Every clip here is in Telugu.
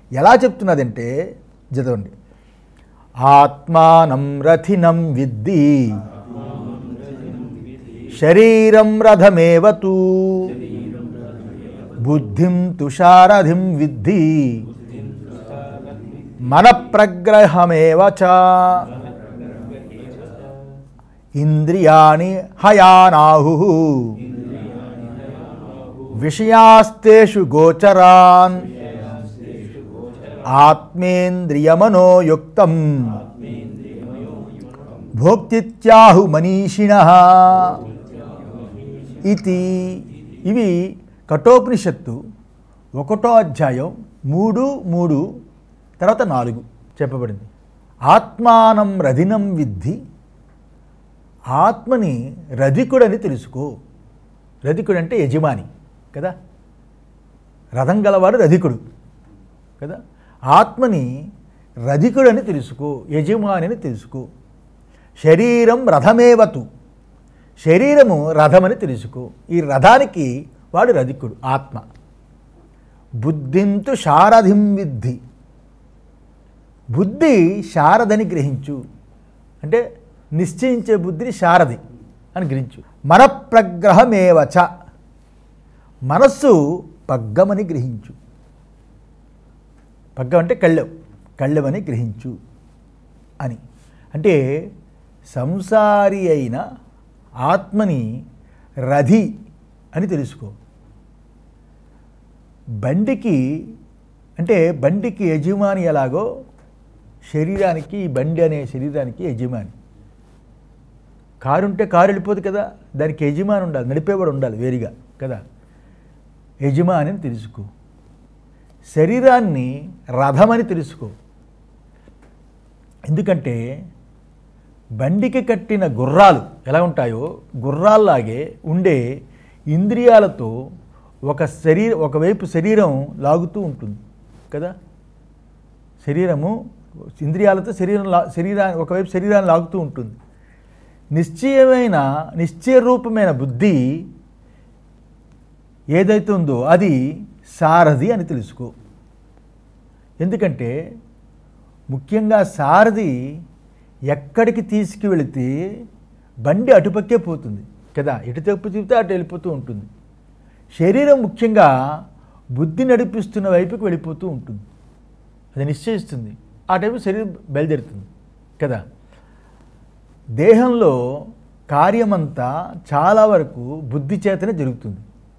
ఎలా చెప్తున్నదంటే చదవండి ఆత్మానం రథినం విద్ధి శరీరం రథమేవతు బుద్ధిం తుషారథిం విద్ధి మన ప్రగ్రహమేవ చ ఇంద్రియాణి హయానాహు విషయాస్తేషు గోచరాన్ ఆత్మేంద్రియమనోయుక్తం భోక్తిత్యాహు మనీషిణ ఇది ఇవి కఠోపనిషత్తు ఒకటో అధ్యాయం మూడు మూడు తర్వాత నాలుగు చెప్పబడింది ఆత్మానం రధినం విద్ధి ఆత్మని రధికుడని తెలుసుకో రధికుడు అంటే యజమాని కదా రథం గలవాడు రధికుడు కదా ఆత్మని రధికుడని తెలుసుకో యజమానిని తెలుసుకో శరీరం రథమేవతు శరీరము రథమని తెలుసుకో ఈ రథానికి వాడు రధికుడు ఆత్మ బుద్ధింతు శారథిం విద్ధి బుద్ధి శారదని గ్రహించు అంటే నిశ్చయించే బుద్ధిని శారది అని గ్రహించు మన ప్రగ్రహమేవచ మనస్సు పగ్గమని గ్రహించు పగ్గం అంటే కళ్ళెం కళ్ళెమని గ్రహించు అని అంటే సంసారి అయిన ఆత్మని రథి అని తెలుసుకో బండికి అంటే బండికి యజమాని ఎలాగో శరీరానికి ఈ బండి అనే శరీరానికి యజమాని కారు ఉంటే కారు వెళ్ళిపోదు కదా దానికి యజమాని ఉండాలి నడిపేవాడు ఉండాలి వేరుగా కదా యజమాని అని తెలుసుకో శరీరాన్ని రథమని తెలుసుకో ఎందుకంటే బండికి కట్టిన గుర్రాలు ఎలా ఉంటాయో గుర్రాల్లాగే ఉండే ఇంద్రియాలతో ఒక శరీర ఒకవైపు శరీరం లాగుతూ ఉంటుంది కదా శరీరము ఇంద్రియాలతో శరీరం లా శరీరా ఒకవైపు శరీరాన్ని లాగుతూ ఉంటుంది నిశ్చయమైన నిశ్చయ రూపమైన బుద్ధి ఏదైతే ఉందో అది సారథి అని తెలుసుకో ఎందుకంటే ముఖ్యంగా సారథి ఎక్కడికి తీసుకువెళితే బండి అటుపక్కే పోతుంది కదా ఎటు తప్పు చెబితే అటు వెళ్ళిపోతూ ఉంటుంది శరీరం ముఖ్యంగా బుద్ధి నడిపిస్తున్న వైపుకి వెళ్ళిపోతూ ఉంటుంది అది నిశ్చయిస్తుంది ఆ టైపు శరీరం బయలుదేరుతుంది కదా దేహంలో కార్యమంతా చాలా వరకు బుద్ధి చేతనే జరుగుతుంది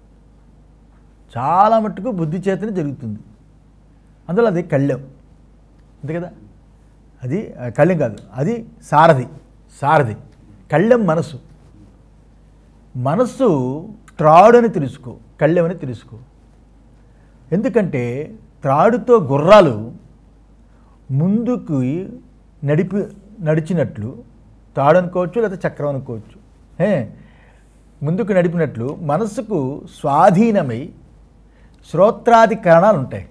చాలా మట్టుకు బుద్ధి చేతనే జరుగుతుంది అందులో అది కళ్ళెం అంతే కదా అది ఆ, కళ్ళెం కాదు అది సారథి సారథి కళ్ళెం మనసు మనస్సు త్రాడని తెలుసుకో కళ్ళెమని తెలుసుకో ఎందుకంటే త్రాడుతో గుర్రాలు ముందుకు నడిపి నడిచినట్లు తాడు అనుకోవచ్చు లేదా చక్రం అనుకోవచ్చు ఏ ముందుకు నడిపినట్లు మనస్సుకు స్వాధీనమై శ్రోత్రాది కరణాలు ఉంటాయి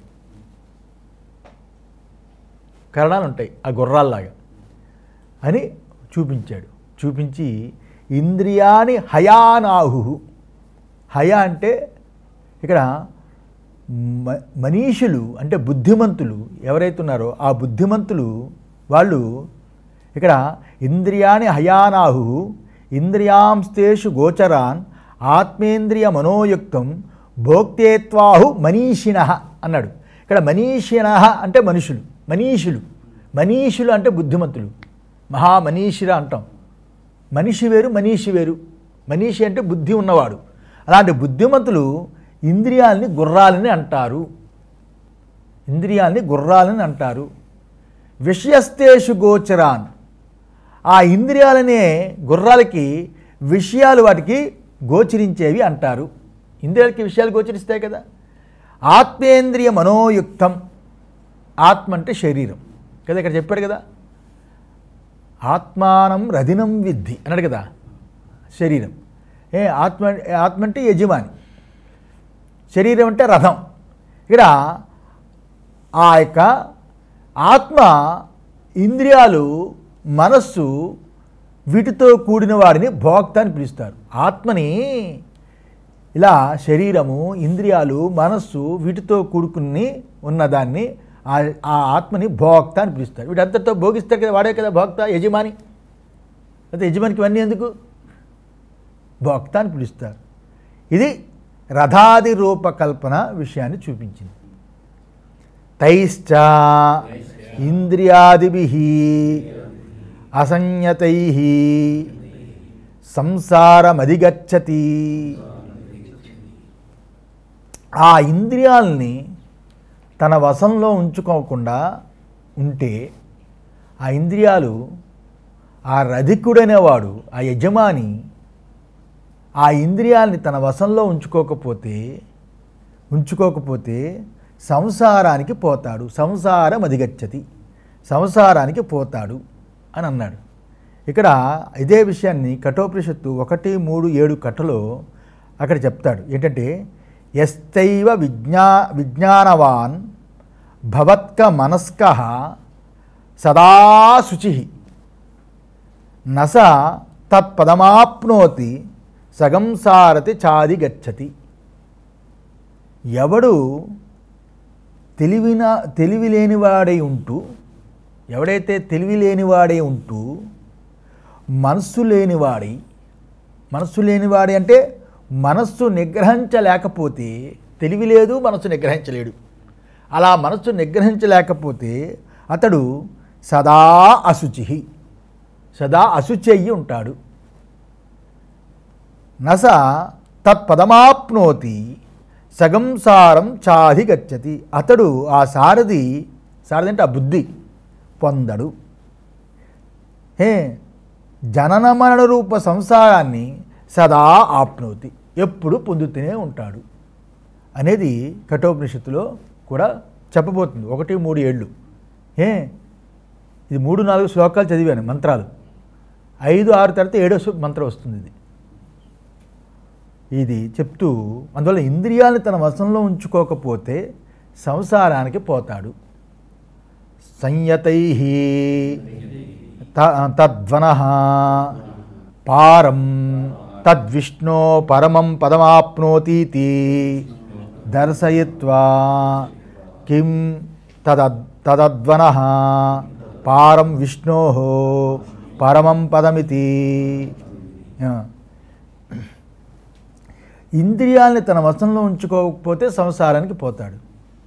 కరణాలు ఉంటాయి ఆ గుర్రాల్లాగా అని చూపించాడు చూపించి ఇంద్రియాని హయానాహు హయ అంటే ఇక్కడ మ మనీషులు అంటే బుద్ధిమంతులు ఎవరైతే ఉన్నారో ఆ బుద్ధిమంతులు వాళ్ళు ఇక్కడ ఇంద్రియాని హయానాహు ఇంద్రియాంస్తేషు గోచరాన్ ఆత్మేంద్రియ మనోయుక్తం భోక్తేత్వాహు మనీషిణ అన్నాడు ఇక్కడ మనీషిణ అంటే మనుషులు మనీషులు మనీషులు అంటే బుద్ధిమంతులు మహామనీషిర అంటాం మనిషి వేరు మనీషి వేరు మనీషి అంటే బుద్ధి ఉన్నవాడు అలాంటి బుద్ధిమంతులు ఇంద్రియాలని గుర్రాలని అంటారు ఇంద్రియాలని గుర్రాలని అంటారు విషయస్తేషు గోచరాన్ ఆ ఇంద్రియాలనే గుర్రాలకి విషయాలు వాటికి గోచరించేవి అంటారు ఇంద్రియాలకి విషయాలు గోచరిస్తాయి కదా ఆత్మేంద్రియ మనోయుక్తం ఆత్మ అంటే శరీరం కదా ఇక్కడ చెప్పాడు కదా ఆత్మానం రథినం విద్ధి అన్నాడు కదా శరీరం ఏ ఆత్మ ఆత్మ అంటే యజమాని శరీరం అంటే రథం ఇక్కడ ఆ యొక్క ఆత్మ ఇంద్రియాలు మనస్సు వీటితో కూడిన వారిని భోక్త అని పిలుస్తారు ఆత్మని ఇలా శరీరము ఇంద్రియాలు మనస్సు వీటితో కూడుకుని ఉన్నదాన్ని ఆ ఆ ఆత్మని భోక్త అని పిలుస్తాడు వీడు అంతటితో భోగిస్తాడు కదా వాడే కదా భోక్త యజమాని అయితే యజమానికి ఇవన్నీ ఎందుకు భోక్త అని పిలుస్తారు ఇది రథాది రూపకల్పన విషయాన్ని చూపించింది తైశ్చ ఇంద్రియాదిభి అసంయతై సంసారమధిగచ్చతి ఆ ఇంద్రియాలని తన వశంలో ఉంచుకోకుండా ఉంటే ఆ ఇంద్రియాలు ఆ రధికుడనేవాడు ఆ యజమాని ఆ ఇంద్రియాల్ని తన వశంలో ఉంచుకోకపోతే ఉంచుకోకపోతే సంసారానికి పోతాడు సంసారం అధిగచ్చతి సంసారానికి పోతాడు అని అన్నాడు ఇక్కడ ఇదే విషయాన్ని కఠోపనిషత్తు ఒకటి మూడు ఏడు కట్టలో అక్కడ చెప్తాడు ఏంటంటే ఎస్తైవ విజ్ఞా విజ్ఞానవాన్ భవత్క మనస్క సదా శుచి నస తత్పదమాప్నోతి సగం సారతి చాది గచ్చతి ఎవడు తెలివిన తెలివి లేనివాడై ఉంటూ ఎవడైతే తెలివి లేనివాడై ఉంటూ మనస్సు లేనివాడి మనస్సు లేనివాడి అంటే మనస్సు నిగ్రహించలేకపోతే తెలివి లేదు మనస్సు నిగ్రహించలేడు అలా మనస్సు నిగ్రహించలేకపోతే అతడు సదా అశుచి సదా అశుచి అయ్యి ఉంటాడు నస తత్పదమాప్నోతి సగం సారం చాది గచ్చతి అతడు ఆ సారథి సారథి అంటే ఆ బుద్ధి పొందడు హే జనన మరణ రూప సంసారాన్ని సదా ఆప్నోతి ఎప్పుడు పొందుతూనే ఉంటాడు అనేది కఠోపనిషత్తులో కూడా చెప్పబోతుంది ఒకటి మూడు ఏళ్ళు ఏ ఇది మూడు నాలుగు శ్లోకాలు చదివాను మంత్రాలు ఐదు ఆరు తర్వాత ఏడో శ్లో- మంత్రం వస్తుంది ఇది ఇది చెప్తూ అందువల్ల ఇంద్రియాలను తన వశంలో ఉంచుకోకపోతే సంసారానికి పోతాడు సంయతై తద్వన పారం తద్విష్ణో పరమం పదమాప్నోతీతి దర్శయిత్వా కిం తదద్ తదద్వన పారం విష్ణో పరమం పదమితి ఆ. ఇంద్రియాల్ని తన వశంలో ఉంచుకోకపోతే సంసారానికి పోతాడు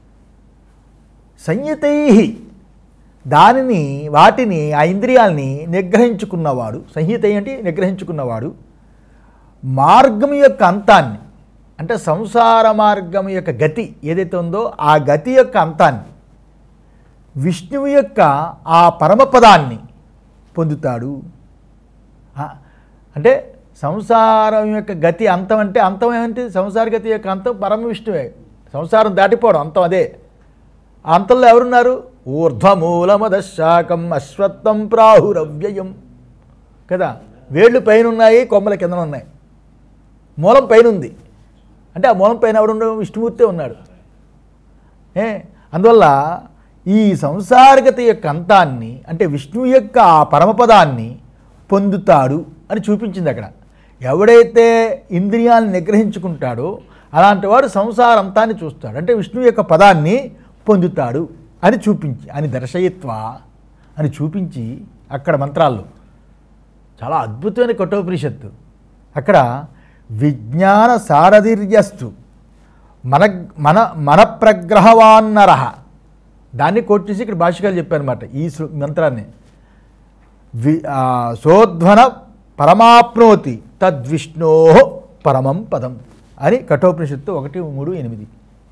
సంయతై దానిని వాటిని ఆ ఇంద్రియాల్ని నిగ్రహించుకున్నవాడు సంహిత అంటే నిగ్రహించుకున్నవాడు మార్గం యొక్క అంతాన్ని అంటే సంసార మార్గం యొక్క గతి ఏదైతే ఉందో ఆ గతి యొక్క అంతాన్ని విష్ణువు యొక్క ఆ పరమపదాన్ని పొందుతాడు ఆ, అంటే సంసారం యొక్క గతి అంతం అంటే అంతం ఏమంటే సంసార గతి యొక్క అంతం పరమ విష్ణువే సంసారం దాటిపోవడం అంతం అదే ఆ అంతంలో ఎవరున్నారు ఊర్ధ్వమూలమదశాకం అశ్వత్థం ప్రాహురవ్యయం కదా వేళ్ళు పైన ఉన్నాయి కొమ్మల కింద ఉన్నాయి మూలం పైన ఉంది అంటే ఆ మూలం పైన ఎవడు విష్ణుమూర్తే ఉన్నాడు ఏ అందువల్ల ఈ సంసారగత యొక్క అంతాన్ని అంటే విష్ణువు యొక్క ఆ పరమపదాన్ని పొందుతాడు అని చూపించింది అక్కడ ఎవడైతే ఇంద్రియాలను నిగ్రహించుకుంటాడో అలాంటి వాడు సంసార అంతాన్ని చూస్తాడు అంటే విష్ణువు యొక్క పదాన్ని పొందుతాడు అని చూపించి అని దర్శయత్వ అని చూపించి అక్కడ మంత్రాల్లో చాలా అద్భుతమైన కఠోపనిషత్తు అక్కడ విజ్ఞాన సారథిర్యస్తు మన మన మన ప్రగ్రహవాన్నర దాన్ని కొట్టేసి ఇక్కడ భాషకాలు చెప్పారనమాట ఈ శ్లో- మంత్రాన్ని వి ఆ, సోధ్వన పరమాప్నోతి తద్విష్ణో పరమం పదం అని కఠోపనిషత్తు ఒకటి మూడు ఎనిమిది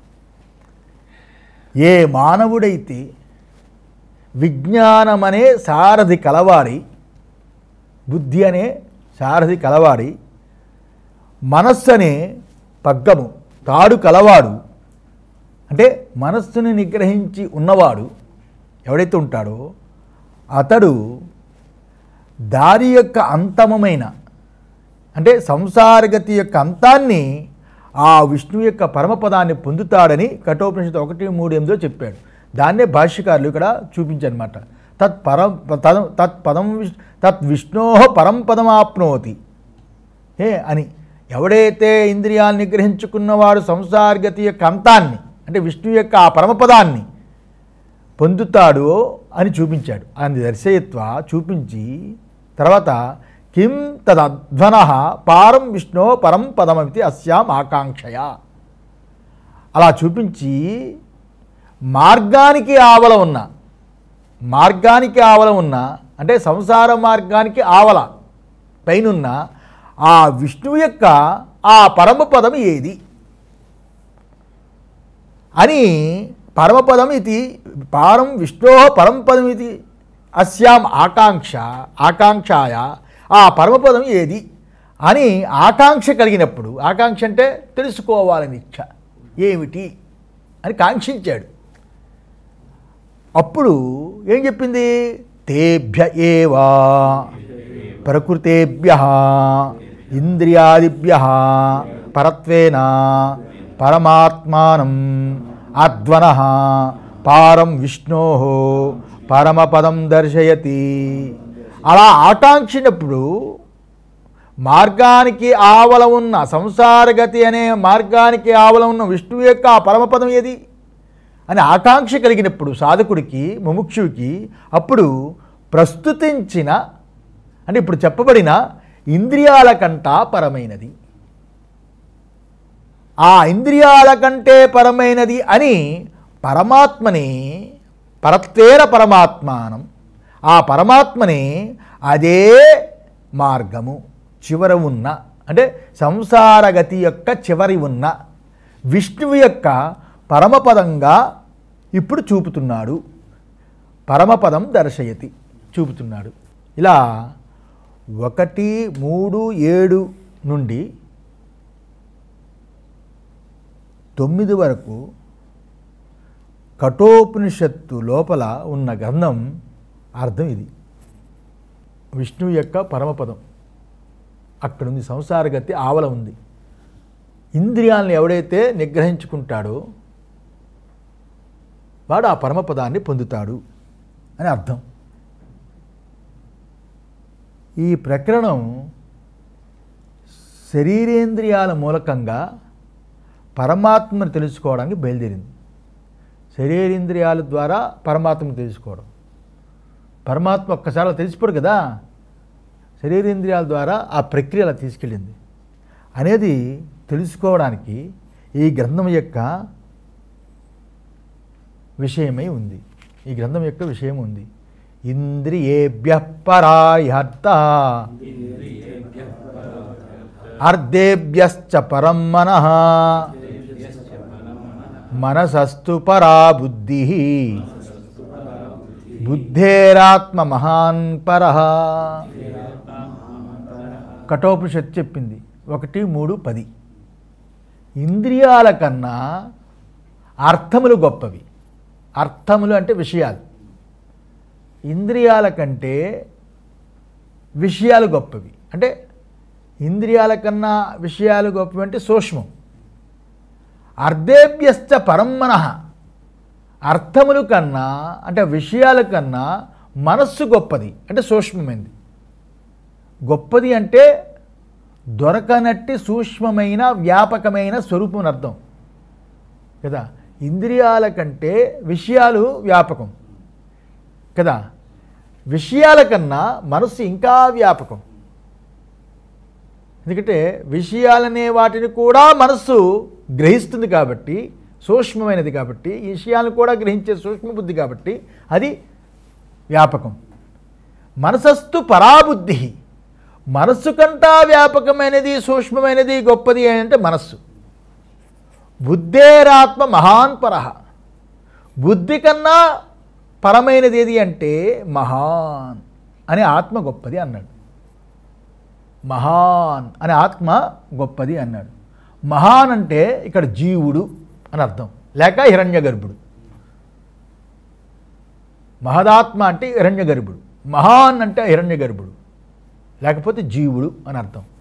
ఏ మానవుడైతే విజ్ఞానమనే సారథి కలవాడి బుద్ధి అనే సారథి కలవాడి మనస్సు అనే పగ్గము తాడు కలవాడు అంటే మనస్సుని నిగ్రహించి ఉన్నవాడు ఎవడైతే ఉంటాడో అతడు దారి యొక్క అంతమమైన అంటే సంసారగతి యొక్క అంతాన్ని ఆ విష్ణువు యొక్క పరమపదాన్ని పొందుతాడని కఠోపనిషత్తు ఒకటి మూడు ఎనిమిదో చెప్పాడు దాన్నే భాష్యకారులు ఇక్కడ చూపించనమాట తత్ పరం తదం తత్ పదం విష్ తత్ విష్ణో పరం పదమాప్నోతి ఏ అని ఎవడైతే ఇంద్రియాలను నిగ్రహించుకున్నవాడు సంసారగతి యొక్క అంతాన్ని అంటే విష్ణువు యొక్క ఆ పరమపదాన్ని పొందుతాడో అని చూపించాడు అని దర్శయత్వ చూపించి తర్వాత కిం తదధ్వన పారం విష్ణో పరం పదమతి అస్యాం ఆకాంక్షయ అలా చూపించి మార్గానికి ఆవల ఉన్న మార్గానికి ఆవల ఉన్న అంటే సంసార మార్గానికి ఆవల పైనున్న ఆ విష్ణువు యొక్క ఆ పరమపదం ఏది అని పరమపదం ఇది పారం విష్ణో పరంపదం ఇది అస్యాం ఆకాంక్ష ఆకాంక్షాయ ఆ పరమపదం ఏది అని ఆకాంక్ష కలిగినప్పుడు ఆకాంక్ష అంటే తెలుసుకోవాలని ఇచ్చ ఏమిటి అని కాంక్షించాడు అప్పుడు ఏం చెప్పింది తేభ్య ఏవా ప్రకృతేభ్య ఇంద్రియాదిభ్య పరత్వేన పరమాత్మానం అధ్వన పారం విష్ణో పరమపదం దర్శయతి అలా ఆకాంక్షినప్పుడు మార్గానికి ఆవల ఉన్న సంసారగతి అనే మార్గానికి ఆవల ఉన్న విష్ణువు యొక్క ఆ పరమపదం ఏది అని ఆకాంక్ష కలిగినప్పుడు సాధకుడికి ముముక్షుడికి అప్పుడు ప్రస్తుతించిన అంటే ఇప్పుడు చెప్పబడిన ఇంద్రియాల కంట పరమైనది ఆ ఇంద్రియాల కంటే పరమైనది అని పరమాత్మని పరత్వేర పరమాత్మానం ఆ పరమాత్మని అదే మార్గము చివర ఉన్న అంటే సంసారగతి యొక్క చివరి ఉన్న విష్ణువు యొక్క పరమపదంగా ఇప్పుడు చూపుతున్నాడు పరమపదం దర్శయతి చూపుతున్నాడు ఇలా ఒకటి మూడు ఏడు నుండి తొమ్మిది వరకు కఠోపనిషత్తు లోపల ఉన్న గ్రంథం అర్థం ఇది విష్ణువు యొక్క పరమపదం అక్కడుంది సంసారగతి ఆవల ఉంది ఇంద్రియాలను ఎవడైతే నిగ్రహించుకుంటాడో వాడు ఆ పరమపదాన్ని పొందుతాడు అని అర్థం ఈ ప్రకరణం శరీరేంద్రియాల మూలకంగా పరమాత్మను తెలుసుకోవడానికి బయలుదేరింది శరీరేంద్రియాల ద్వారా పరమాత్మను తెలుసుకోవడం పరమాత్మ ఒక్కసారి తెలిసిపోడు కదా శరీరేంద్రియాల ద్వారా ఆ ప్రక్రియ అలా తీసుకెళ్ళింది అనేది తెలుసుకోవడానికి ఈ గ్రంథం యొక్క విషయమై ఉంది ఈ గ్రంథం యొక్క విషయం ఉంది ఇంద్రియేభ్య పరాయర్త అర్ధేభ్యశ్చ పరం మన మనసస్తు పరా బుద్ధి బుద్ధేరాత్మ మహాన్ పర కఠోపనిషత్ చెప్పింది ఒకటి మూడు పది ఇంద్రియాల కన్నా అర్థములు గొప్పవి అర్థములు అంటే విషయాలు ఇంద్రియాల కంటే విషయాలు గొప్పవి అంటే ఇంద్రియాల కన్నా విషయాలు గొప్పవి అంటే సూక్ష్మం అర్ధేభ్యశ్చ పరమ్మన అర్థముల కన్నా అంటే విషయాల కన్నా మనస్సు గొప్పది అంటే సూక్ష్మమైనది గొప్పది అంటే దొరకనట్టి సూక్ష్మమైన వ్యాపకమైన స్వరూపం అని అర్థం కదా ఇంద్రియాల కంటే విషయాలు వ్యాపకం కదా విషయాల కన్నా మనస్సు ఇంకా వ్యాపకం ఎందుకంటే విషయాలనే వాటిని కూడా మనస్సు గ్రహిస్తుంది కాబట్టి సూక్ష్మమైనది కాబట్టి ఈ విషయాలను కూడా గ్రహించే సూక్ష్మ బుద్ధి కాబట్టి అది వ్యాపకం మనసస్తు పరాబుద్ధి మనస్సు కంటా వ్యాపకమైనది సూక్ష్మమైనది గొప్పది అంటే మనస్సు బుద్ధేరాత్మ మహాన్ పరహ బుద్ధి కన్నా పరమైనది ఏది అంటే మహాన్ అనే ఆత్మ గొప్పది అన్నాడు మహాన్ అనే ఆత్మ గొప్పది అన్నాడు మహాన్ అంటే ఇక్కడ జీవుడు అని అర్థం లేక హిరణ్య గర్భుడు మహదాత్మ అంటే హిరణ్య గర్భుడు మహాన్ అంటే హిరణ్య గర్భుడు లేకపోతే జీవుడు అని అర్థం